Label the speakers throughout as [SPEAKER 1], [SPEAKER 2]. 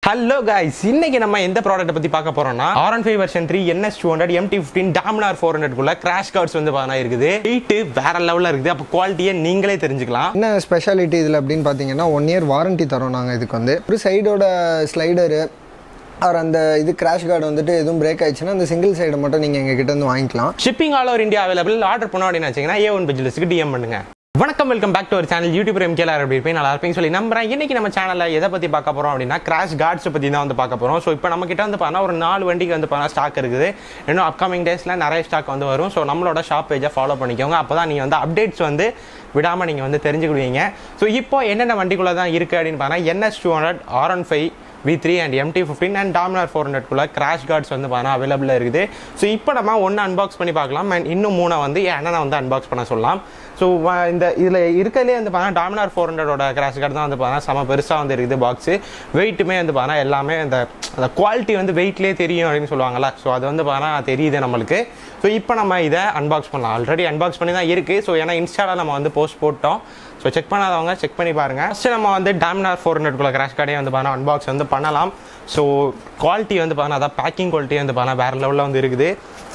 [SPEAKER 1] hello guys இன்னைக்கு நம்ம எந்த ப்ராடக்ட் பத்தி பார்க்க போறோம்னா R one five version three NS two hundred MT fifteen Dominar four ஹண்ட்ரட்குள்ள கிராஷ் கார்ட்ஸ் வந்து பார்த்தா இருக்குது வெயிட் வேற லெவலில் இருக்குது அப்போ குவாலிட்டியை நீங்களே தெரிஞ்சுக்கலாம்
[SPEAKER 2] என்ன ஸ்பெஷாலிட்டி இதில் அப்படின்னு பார்த்தீங்கன்னா ஒன் இயர் வாரண்டி தரோம் நாங்கள் இதுக்கு வந்து ஒரு சைடோட ஸ்லைடரு அவர் அந்த இது கிராஷ் கார்டு வந்துட்டு எதுவும் பிரேக் ஆயிடுச்சுன்னா அந்த சிங்கிள் சைடை மட்டும் நீங்கள் எங்கள் கிட்ட இருந்து வாங்கிக்கலாம்
[SPEAKER 1] shipping all over India available order பண்ணோம் அப்படின்னு வச்சீங்கன்னா ஏ ஒன் பிஜிலஸுக்கு டிஎம் பண்ணுங்க வணக்கம் வெல்கம் பேக் டு ஒரு சேனல் யூடியூப் எம்கேலார் அப்படி இருப்பேன் நல்லா இருப்பேன்னு சொல்லி நம்புறேன் இன்னைக்கு நம்ம சேனலில் எதை பற்றி பார்க்க போகிறோம் அப்படின்னா கிராஷ் கார்ட்ஸ் பற்றி தான் வந்து பார்க்க போகிறோம் ஸோ இப்போ நம்ம கிட்ட வந்து பார்த்தா ஒரு நாலு வண்டிக்கு வந்து பார்த்தா ஸ்டாக் இருக்குது இன்னும் அப்கமிங் டேஸில் நிறைய ஸ்டாக் வந்து வரும் ஸோ நம்மளோட ஷாப் பேஜை ஃபாலோ பண்ணிக்கோங்க அப்போ தான் நீங்கள் வந்து அப்டேட்ஸ் வந்து விடாமல் நீங்கள் வந்து தெரிஞ்சுக்கிடுவீங்க ஸோ இப்போ என்னென்ன வண்டிக்குள்ளே தான் இருக்குது அப்படின்னு பார்த்தா NS two hundred R one five V three and MT fifteen and Dominar four ஹண்ட்ரட்குள்ள கிராஷ் கார்ட்ஸ் வந்து பார்த்தா அவைலபிளாக இருக்குது ஸோ இப்போ நம்ம ஒன்று அன்பாக்ஸ் பண்ணி பார்க்கலாம் அண்ட் இன்னும் மூணை வந்து என்னென்ன வந்து அன்பாக்ஸ் பண்ண சொல்லலாம் ஸோ இந்த இதில் இருக்கிறதுலே வந்து பார்த்தா டாமினார் ஃபோர் ஹண்ட்ரடோட கிராஷ் கார்டு தான் வந்து பார்த்தா செம பெருசாக வந்து இருக்குது பாக்ஸு வெயிட்டுமே வந்து பார்த்தா எல்லாமே அந்த அந்த குவாலிட்டி வந்து வெயிட்லேயே தெரியும் அப்படின்னு சொல்லுவாங்கல்ல ஸோ அது வந்து பார்த்தா தெரியுது நம்மளுக்கு ஸோ இப்போ நம்ம இதை அன்பாக்ஸ் பண்ணலாம் ஆல்ரெடி அன்பாக்ஸ் பண்ணி தான் இருக்குது ஸோ ஏன்னா இன்ஸ்டாவில் நம்ம வந்து போஸ்ட் போட்டோம் ஸோ செக் பண்ணாதவங்க செக் பண்ணி பாருங்க ஃபஸ்ட்டு நம்ம வந்து டாமினார் ஃபோர் ஹண்ட்ரட்குள்ள கிராஷ் கார்டே வந்து பார்த்தா அன்பாக்ஸ் வந்து பண்ணலாம் ஸோ குவாலிட்டி வந்து பார்த்தா அதான் பேக்கிங் குவாலிட்டி வந்து பார்த்தா வேறு லெவலில் வந்து இருக்குது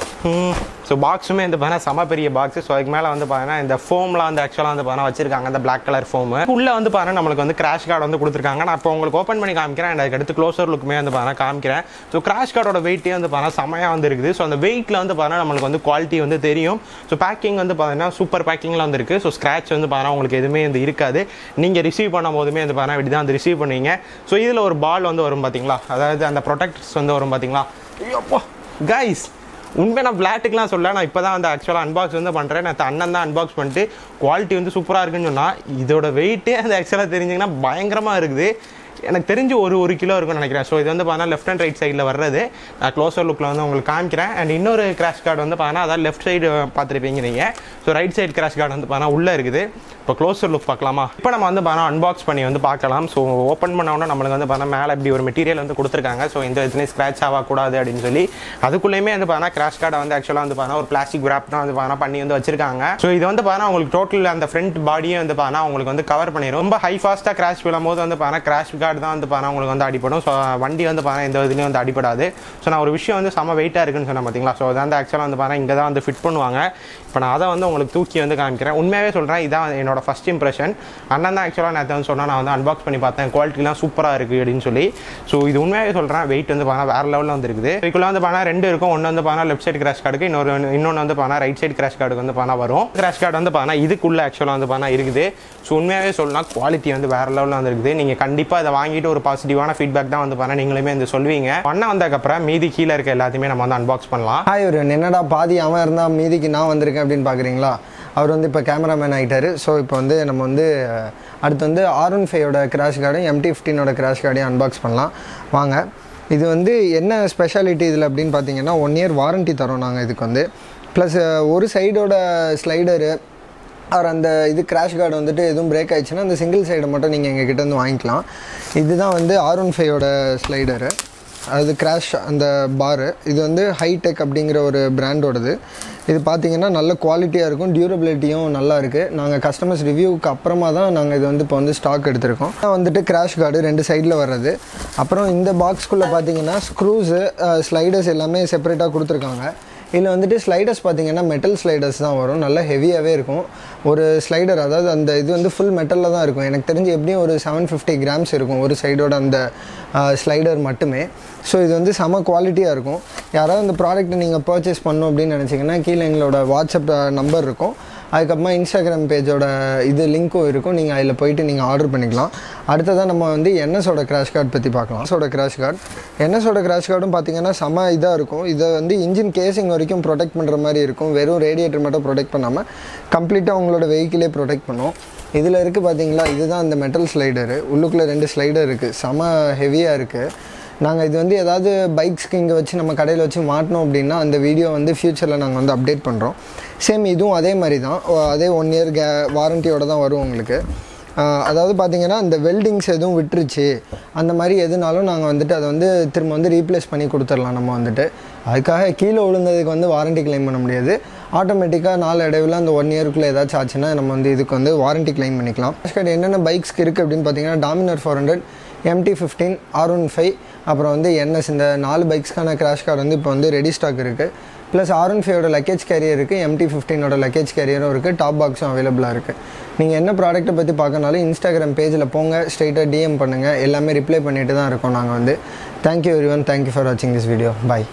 [SPEAKER 1] ஸோ பாக்ஸுமே வந்து பார்த்தா செம பெரிய பாக்ஸ் ஸோ அதுக்கு மேலே வந்து பார்த்தீங்கன்னா இந்த ஃபோம்லாம் வந்து ஆக்சுவலாக வந்து பார்த்தா வச்சிருக்காங்க அந்த பிளாக் கலர் ஃபோமு உள்ளே வந்து பார்த்தா நம்மளுக்கு வந்து கிராஷ் கார்டு வந்து கொடுத்துருக்காங்க நான் இப்போ உங்களுக்கு ஓப்பன் பண்ணி காமிக்கிறேன் and அதுக்கு அடுத்து க்ளோசர் லுக்குமே வந்து பார்த்தா காமிக்கிறேன் ஸோ கிராஷ் கார்டோட வெயிட்டே வந்து பார்த்தா செமையாக வந்து இருக்குது ஸோ அந்த வெயிட்டில் வந்து பார்த்தா நம்மளுக்கு வந்து குவாலிட்டி வந்து தெரியும் ஸோ பேக்கிங் வந்து பார்த்தீங்கன்னா சூப்பர் பேக்கிங்கில் வந்து இருக்குது ஸோ ஸ்க்ராட்ச் வந்து பார்த்தா உங்களுக்கு எதுவுமே வந்து இருக்காது நீங்கள் ரிசீவ் பண்ணும் போதுமே வந்து பார்த்தா இப்படி தான் வந்து ரிசீவ் பண்ணுவீங்க ஸோ இதில் ஒரு பால் வந்து வரும் பார்த்தீங்களா அதாவது அந்த ப்ரொடெக்டர்ஸ் வந்து வரும் பார்த்தீங்களா ஐயோப்பா கைஸ் உண்மை நான் விளாட்டுக்குலாம் சொல்ல நான் இப்போ தான் வந்து ஆக்சுவலாக அன்பாக்ஸ் வந்து பண்ணுறேன் நான் அண்ணன் தான் அன்பாக்ஸ் பண்ணிட்டு குவாலிட்டி வந்து சூப்பராக இருக்குன்னு சொன்னால் இதோட வெயிட்டே அது ஆக்சுவலாக தெரிஞ்சிங்கன்னா பயங்கரமாக இருக்குது எனக்கு தெரிஞ்சு ஒரு ஒரு கிலோ இருக்கும்னு நினைக்கிறேன் ஸோ இது வந்து பார்த்தா லெஃப்ட் அண்ட் ரைட் சைடில் வர்றது நான் க்ளோசர் லுக்கில் வந்து உங்களுக்கு காமிக்கிறேன் அண்ட் இன்னொரு கிராஷ் கார்டு வந்து பார்த்தா அதாவது லெஃப்ட் சைடு பார்த்துருப்பீங்க நீங்கள் so right side crash guard வந்து பார்த்தா உள்ளே இருக்குது இப்போ க்ளோசர் லுக் பார்க்கலாமா இப்போ நம்ம வந்து பார்த்தா அன்பாக்ஸ் பண்ணி வந்து பார்க்கலாம் ஸோ ஓப்பன் பண்ணோன்னா நம்மளுக்கு வந்து பார்த்தா மேலே இப்படி ஒரு மெட்டீரியல் வந்து கொடுத்துருக்காங்க ஸோ இந்த இதுலேயும் ஸ்க்ராச் ஆகக்கூடாது அப்படின்னு சொல்லி அதுக்குள்ளேயுமே வந்து பார்த்தா கிராஷ் கார்டை வந்து ஆக்சுவலாக வந்து பார்த்தா ஒரு பிளாஸ்டிக் wrap தான் வந்து பார்த்தா பண்ணி வந்து வச்சிருக்காங்க ஸோ இது வந்து பார்த்தா உங்களுக்கு டோட்டல் அந்த ஃப்ரண்ட் பாடியே வந்து பார்த்தா உங்களுக்கு வந்து கவர் பண்ணிடும் ரொம்ப ஹை ஃபாஸ்ட்டாக கிராஷ் விழும்போது வந்து பார்த்தா கிராஷ் கார்டு தான் வந்து பார்த்தா உங்களுக்கு வந்து அடிப்படும் ஸோ வண்டி வந்து பார்த்தா இந்த இதுலேயும் வந்து அடிப்படாது ஸோ நான் ஒரு விஷயம் வந்து செம வெயிட்டாக இருக்குன்னு சொன்னேன் பார்த்தீங்களா ஸோ அது வந்து ஆக்சுவலாக வந்து பார்த்தா இங்கே தான் வந்து ஃபிட் பண்ணுவாங்க இப்போ நான் அதை வந்து உங்களுக்கு தூக்கி வந்து காமிக்கிறேன் உண்மையாகவே சொல்கிறேன் இதான் என்னோட ஃபஸ்ட் இம்ப்ரெஷன் அண்ணன் தான் ஆக்சுவலாக நேற்று வந்து சொன்னால் நான் வந்து அன்பாக்ஸ் பண்ணி பார்த்தேன் குவாலிட்டிலாம் சூப்பராக இருக்குது அப்படின்னு சொல்லி ஸோ இது உண்மையாகவே சொல்கிறேன் வெயிட் வந்து பார்த்தா வேறு லெவலில் வந்து இருக்குது இதுக்குள்ளே வந்து பார்த்தா ரெண்டு இருக்கும் ஒன்று வந்து பார்த்தா லெஃப்ட் சைடு கிராஷ் கார்டுக்கு இன்னொரு இன்னொன்று வந்து பார்த்தா ரைட் சைடு கிராஷ் கார்டுக்கு வந்து பார்த்தா வரும் கிராஷ் கார்டு வந்து பார்த்தா இதுக்குள்ளே ஆக்சுவலாக வந்து பார்த்தா இருக்குது ஸோ உண்மையாகவே சொல்லலாம் குவாலிட்டி வந்து வேறு லெவலில் வந்து இருக்குது நீங்கள் கண்டிப்பாக இதை வாங்கிட்டு ஒரு பாசிட்டிவான ஃபீட்பேக் தான் வந்து பார்த்தா நீங்களுமே வந்து சொல்வீங்க அண்ணன் வந்ததுக்கப்புறம் மீதி கீழே இருக்க எல்லாத்தையுமே நம்ம வந்து அன்பாக்ஸ் பண்ணலாம்
[SPEAKER 2] ஹாய் ஒரு என்னடா பாதி அவன் இருந்தால் மீதிக்கு நான் வந்திருக்கேன் அப்படின்னு பார்க்குறீங்களா அவர் வந்து இப்போ கேமராமேன் ஆகிட்டாரு ஸோ இப்போ வந்து நம்ம வந்து அஹ், அடுத்து வந்து ஆர் ஒன் ஃபைவோட கிராஷ் கார்டும் எம்டி ஃபிஃப்டீனோட கிராஷ் கார்டையும் அன்பாக்ஸ் பண்ணலாம் வாங்க இது வந்து என்ன ஸ்பெஷாலிட்டி இதில் அப்படின்னு பார்த்தீங்கன்னா ஒன் இயர் வாரண்டி தரோம் நாங்கள் இதுக்கு வந்து ப்ளஸ் ஒரு சைடோட ஸ்லைடரு அவர் அந்த இது கிராஷ் கார்டு வந்துட்டு எதுவும் பிரேக் ஆயிடுச்சுன்னா அந்த சிங்கிள் சைடை மட்டும் நீங்கள் எங்கள் கிட்ட வந்து வாங்கிக்கலாம் இதுதான் வந்து ஆர் ஒன் ஃபைவோட ஸ்லைடரு அது கிராஷ் அந்த பாரு இது வந்து ஹைடெக் அப்படிங்கிற ஒரு பிராண்டோடது இது பார்த்தீங்கன்னா நல்ல குவாலிட்டியாக இருக்கும் டியூரபிலிட்டியும் நல்லா இருக்குது நாங்கள் கஸ்டமர்ஸ் ரிவ்யூக்கு அப்புறமா தான் நாங்கள் இது வந்து இப்போ வந்து ஸ்டாக் எடுத்திருக்கோம் வந்துட்டு கிராஷ் கார்டு ரெண்டு சைடில் வர்றது அப்புறம் இந்த பாக்ஸ்குள்ளே பார்த்தீங்கன்னா ஸ்க்ரூஸு ஸ்லைடர்ஸ் எல்லாமே செப்பரேட்டாக கொடுத்துருக்காங்க இதில் வந்துட்டு ஸ்லைடர்ஸ் பார்த்தீங்கன்னா மெட்டல் ஸ்லைடர்ஸ் தான் வரும் நல்லா ஹெவியாகவே இருக்கும் ஒரு ஸ்லைடர் அதாவது அந்த இது வந்து ஃபுல் மெட்டலில் தான் இருக்கும் எனக்கு தெரிஞ்சு எப்படியும் ஒரு செவன் ஃபிஃப்டி கிராம்ஸ் இருக்கும் ஒரு சைடோட அந்த ஸ்லைடர் மட்டுமே ஸோ இது வந்து செம குவாலிட்டியாக இருக்கும் யாராவது இந்த ப்ராடக்ட்டை நீங்கள் பர்ச்சேஸ் பண்ணணும் அப்படின்னு நினச்சிங்கன்னா கீழே எங்களோட வாட்ஸ்அப் நம்பர் இருக்கும் அதுக்கப்புறமா இன்ஸ்டாகிராம் பேஜோட இது லிங்க்கும் இருக்கும் நீங்கள் அதில் போயிட்டு நீங்கள் ஆர்டர் பண்ணிக்கலாம் அடுத்ததாக நம்ம வந்து என்எஸோட கிராஷ் கார்டு பற்றி பார்க்கலாம் என்எஸோட கிராஷ் கார்டு என்எஸோட கிராஷ் கார்டும் பார்த்தீங்கன்னா செம இதாக இருக்கும் இதை வந்து இன்ஜின் கேசிங் வரைக்கும் ப்ரொடெக்ட் பண்ணுற மாதிரி இருக்கும் வெறும் ரேடியேட்டர் மட்டும் ப்ரொடெக்ட் பண்ணாமல் கம்ப்ளீட்டாக உங்களோட வெஹிக்கிளே ப்ரொடெக்ட் பண்ணும் இதில் இருக்குது பார்த்தீங்களா இதுதான் அந்த மெட்டல் ஸ்லைடரு உள்ளுக்குள்ளே ரெண்டு ஸ்லைடர் இருக்குது செம ஹெவியாக இருக்குது நாங்கள் இது வந்து ஏதாவது பைக்ஸ்க்கு இங்கே வச்சு நம்ம கடையில் வச்சு மாட்டினோம் அப்படின்னா அந்த வீடியோ வந்து ஃப்யூச்சரில் நாங்கள் வந்து அப்டேட் பண்ணுறோம் சேம் இதுவும் அதே மாதிரி தான் ஓ- அதே ஒன் இயர் கே வாரண்டியோட தான் வரும் உங்களுக்கு ஆஹ் அதாவது பார்த்தீங்கன்னா இந்த வெல்டிங்ஸ் எதுவும் விட்டுருச்சு அந்த மாதிரி எதுனாலும் நாங்கள் வந்துட்டு அதை வந்து திரும்ப வந்து ரீப்ளேஸ் பண்ணி கொடுத்துடலாம் நம்ம வந்துட்டு அதுக்காக கீழே விழுந்ததுக்கு வந்து வாரண்டி கிளைம் பண்ண முடியாது ஆட்டோமேட்டிக்காக நாலு இடைவில் அந்த ஒன் இயருக்குள்ளே ஏதாச்சும் ஆச்சுன்னா நம்ம வந்து இதுக்கு வந்து வாரண்டி கிளைம் பண்ணிக்கலாம் கார்டு என்னென்ன பைக்ஸ்க்கு இருக்குது அப்படின்னு பார்த்தீங்கன்னா Dominar four hundred MT fifteen R one five அப்புறம் வந்து என்எஸ் இந்த நாலு பைக்ஸ்க்கான கிராஷ் கார்டு வந்து இப்போ வந்து ரெடி ஸ்டாக் இருக்குது ப்ளஸ் ஆர் ஒன் ஃபைவோட லக்கேஜ் கேரியர் இருக்குது எம்டி ஃபிஃப்டீனோட லக்கேஜ் கேரியரும் இருக்குது டாப் பாக்ஸும் அவைலபிளாக இருக்குது நீங்கள் என்ன ப்ராடக்ட்டை பற்றி பார்க்கனாலும் இன்ஸ்டாகிராம் பேஜில் போங்க ஸ்ட்ரைட்டாக டிஎம் பண்ணுங்கள் எல்லாமே ரிப்ளை பண்ணிட்டு தான் இருக்கோம் நாங்கள் வந்து thank you everyone thank you for வாட்சிங் திஸ் வீடியோ பாய்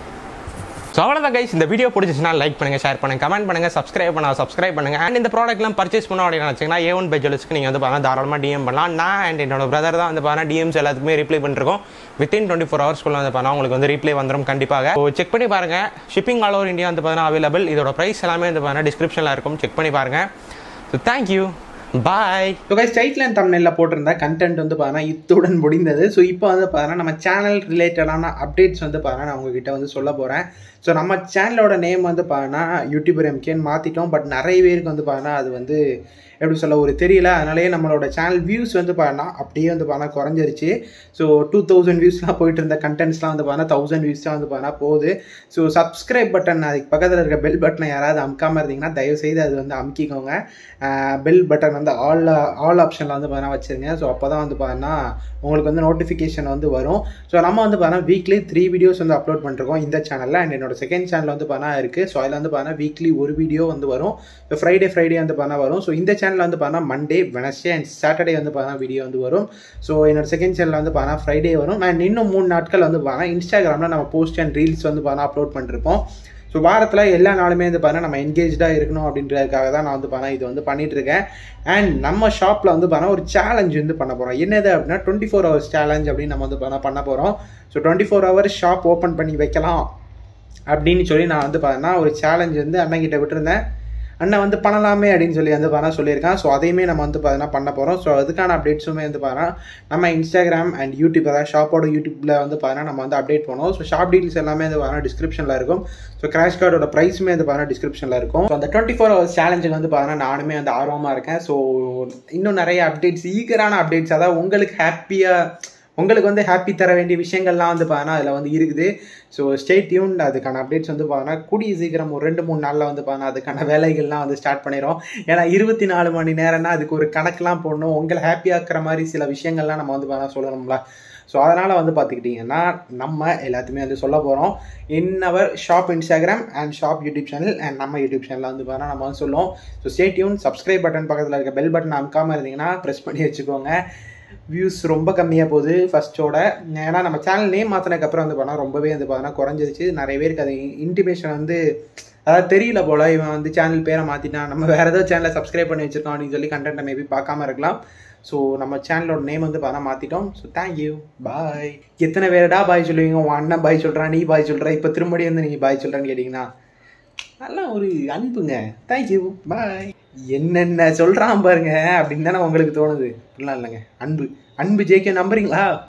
[SPEAKER 1] ஸோ அவ்வளோதான் கைஸ் இந்த வீடியோ பிடிச்சிச்சுன்னா லைக் பண்ணுங்க ஷேர் பண்ணுங்க கமெண்ட் பண்ணுங்க சப்ஸ்கிரைப் பண்ணா சப்ஸ்கிரைப் பண்ணுங்க அண்ட் இந்த ப்ராடக்ட்லாம் பர்ச்சேஸ் பண்ணோம் அப்படின்னு நினச்சிங்கன்னா ஏ ஒன் பெஜலுக்கு நீங்கள் வந்து பார்த்தா தாராளமாக டிஎம் பண்ணலாம் நான் அண்ட் என்னோட பிரதர் தான் வந்து பார்த்தா டிஎம்ஸ் எல்லாத்துக்குமே ரிப்ளை பண்ணிருக்கோம் வித்தின் டுவெண்ட்டி ஃபோர் ஹவர்ஸ்க்குள்ள வந்து பார்த்தா உங்களுக்கு வந்து ரிப்ளை வந்துடும் கண்டிப்பாக ஸோ செக் பண்ணி பாருங்க ஷிப்பிங் ஆல் ஓவர் இந்தியா வந்து பார்த்தா அவைலபிள் இதோட ப்ரைஸ் எல்லாமே வந்து பார்த்தா டிஸ்கிரிப்ஷனில் இருக்கும் செக் பண்ணி பாருங்க so thank you bye
[SPEAKER 3] so guys title and தமிழில் போட்டிருந்த கண்டென்ட் வந்து பார்த்தீங்கன்னா இத்துடன் முடிந்தது ஸோ இப்போ வந்து பார்த்தீங்கன்னா நம்ம சேனல் ரிலேட்டடான அப்டேட்ஸ் வந்து பார்த்தீங்கன்னா நான் உங்ககிட்ட வந்து சொல்ல போகிறேன் ஸோ நம்ம சேனலோட நேம் வந்து பார்த்தீங்கன்னா யூடியூபர் எம்கேன்னு மாற்றிட்டோம் பட் நிறைய பேருக்கு வந்து பார்த்தீங்கன்னா அது வந்து எப்படி சொல்ல ஒரு தெரியல அதனாலேயே நம்மளோட சேனல் வியூஸ் வந்து பார்த்தீங்கன்னா அப்படியே வந்து பார்த்தீங்கன்னா குறைஞ்சிருச்சு ஸோ டூ தௌசண்ட் வியூஸ்லாம் போயிட்டு இருந்த கண்டென்ட்ஸ்லாம் வந்து பார்த்தீங்கன்னா தௌசண்ட் வியூஸ் தான் வந்து பார்த்தீங்கன்னா போகுது ஸோ சப்ஸ்கிரைப் பட்டன் அதுக்கு பக்கத்தில் இருக்க பெல் பட்டனை யாராவது அமுக்காமல் இருந்தீங்கன்னா தயவுசெய்து அது வந்து அமுக்கிக்கோங்க பெல் பட்டன் வந்து ஆல் ஆல் ஆப்ஷனில் வந்து பார்த்தீங்கன்னா வச்சுருங்க ஸோ அப்போ தான் வந்து பார்த்தீங்கன்னா உங்களுக்கு வந்து நோட்டிஃபிகேஷன் வந்து வரும் ஸோ நம்ம வந்து பார்த்தீங்கன்னா வீக்லி த்ரீ வீடியோஸ் வந்து அப்லோட் பண்ணிருக்கோம் இந்த சேனலில் அண்ட் என்னோட செகண்ட் சேனல் வந்து பார்த்தீங்கன்னா இருக்குது ஸோ அதில் வந்து பார்த்தீங்கன்னா வீக்லி ஒரு வீடியோ வந்து வரும் ஸோ ஃப்ரைடே ஃப்ரைடே வந்து பார்த்தீங்கன்னா வரும் ஸோ இந்த சேனலில் வந்து பார்த்தீங்கன்னா மண்டே வெனஸ்டே அண்ட் சாட்டர்டே வந்து பார்த்தீங்கன்னா வீடியோ வந்து வரும் ஸோ என்னோட செகண்ட் சேனலில் வந்து பார்த்தீங்கன்னா ஃப்ரைடே வரும் நான் இன்னும் மூணு நாட்கள் வந்து பார்த்தீங்கன்னா இன்ஸ்டாகிராமில் நம்ம போஸ்ட் அண்ட் ரீல்ஸ் வந்து பார்த்தீங்கன்னா அப்லோட் பண்ணிருப்போம் ஸோ வாரத்தில் எல்லா நாளுமே வந்து பார்த்தீங்கன்னா நம்ம என்கேஜாக இருக்கணும் அப்படின்றதுக்காக தான் நான் வந்து பார்த்தீங்கன்னா இது வந்து பண்ணிட்டு இருக்கேன் அண்ட் நம்ம ஷாப்பில் வந்து பார்த்தீங்கன்னா ஒரு சேலஞ்ச் வந்து பண்ண போகிறோம் என்னது அப்படின்னா டுவெண்ட்டி ஃபோர் ஹவர்ஸ் சேலஞ்ச் அப்படின்னு நம்ம வந்து பார்த்தீங்கன்னா பண்ண போகிறோம் so twenty four hours shop open பண்ணி வைக்கலாம் அப்படின்னு சொல்லி நான் வந்து பார்த்தீங்கன்னா ஒரு சேலஞ்ச் வந்து அண்ணங்கிட்ட விட்டுருந்தேன் அண்ணன் வந்து பண்ணலாமே அப்படின்னு சொல்லி வந்து பார்த்தா சொல்லியிருக்கான் ஸோ அதையுமே நம்ம வந்து பார்த்தீங்கன்னா பண்ண போகிறோம் ஸோ அதுக்கான அப்டேட்ஸுமே வந்து பார்த்தீங்கன்னா நம்ம இன்ஸ்டாகிராம் அண்ட் யூடியூப் அதாவது ஷாப்போட யூடியூப்பில் வந்து பார்த்தீங்கன்னா நம்ம வந்து அப்டேட் பண்ணுவோம் ஸோ ஷாப் டீல்ஸ் எல்லாமே வந்து பார்த்தீங்கன்னா டிஸ்கிரிப்ஷனில் இருக்கும் ஸோ கிராஷ் கார்டோட ப்ரைஸுமே வந்து பார்த்தீங்கன்னா டிஸ்கிரிப்ஷனில் இருக்கும் ஸோ அந்த டுவெண்ட்டி ஃபோர் ஹவர்ஸ் சேலஞ்சுக்கு வந்து பார்த்தீங்கன்னா நானுமே வந்து ஆர்வமாக இருக்கேன் ஸோ இன்னும் நிறைய அப்டேட்ஸ் ஈகரான அப்டேட்ஸ் அதாவது உங்களுக்கு ஹாப்பியாக உங்களுக்கு வந்து ஹாப்பி தர வேண்டிய விஷயங்கள்லாம் வந்து பார்த்தீங்கன்னா அதில் வந்து இருக்குது ஸோ ஸ்டே டியூன் அதுக்கான அப்டேட்ஸ் வந்து பார்த்தீங்கன்னா கூடிய சீக்கிரம் ஒரு ரெண்டு மூணு நாளில் வந்து பார்த்தீங்கன்னா அதுக்கான வேலைகள்லாம் வந்து ஸ்டார்ட் பண்ணிடும் ஏன்னா இருபத்தி நாலு மணி நேரம்னா அதுக்கு ஒரு கணக்கெலாம் போடணும் உங்களை ஹாப்பியாக்குற மாதிரி சில விஷயங்கள்லாம் நம்ம வந்து பார்த்தீங்கன்னா சொல்லணும்ல ஸோ அதனால் வந்து பார்த்துக்கிட்டிங்கன்னா நம்ம எல்லாத்தையுமே வந்து சொல்ல போகிறோம் in our shop Instagram and shop YouTube channel and நம்ம யூடியூப் சேனலில் வந்து பார்த்தீங்கன்னா நம்ம வந்து சொல்லுவோம் so stay tune subscribe button பக்கத்தில் இருக்க பெல் பட்டன் அமுக்காமல் இருந்தீங்கன்னா ப்ரெஸ் பண்ணி வச்சுக்கோங்க வியூஸ் ரொம்ப கம்மியாக போகுது ஃபஸ்ட்டோட ஏன்னா நம்ம சேனல் நேம் மாற்றினதுக்கப்புறம் வந்து பார்த்தா ரொம்பவே வந்து பார்த்தோன்னா குறைஞ்சிருச்சு நிறைய பேருக்கு அது இன்டிமேஷன் வந்து அதாவது தெரியல போல் இவன் வந்து சேனல் பேரை மாற்றிட்டான் நம்ம வேறு ஏதோ சேனலை சப்ஸ்கிரைப் பண்ணி வச்சிருக்கோம் அப்படின்னு சொல்லி கண்டென்ட்டை மேபி பார்க்காம இருக்கலாம் ஸோ நம்ம சேனலோட நேம் வந்து பார்த்தா மாற்றிட்டோம் ஸோ தேங்க்யூ பாய் எத்தனை பேரடா பாய் சொல்லுவீங்க உன் அண்ணன் பாய் சொல்கிறான் நீ பாய் சொல்கிற இப்போ திரும்படி வந்து நீங்கள் பாய் சொல்கிறேன்னு கேட்டிங்கன்னா அதெல்லாம் ஒரு அன்புங்க தேங்க்யூ பாய் என்னென்ன சொல்கிறான் பாருங்க அப்படின்னு தானே உங்களுக்கு தோணுது அப்படிலாம் இல்லைங்க அன்பு அன்பு ஜேகே நம்புறீங்களா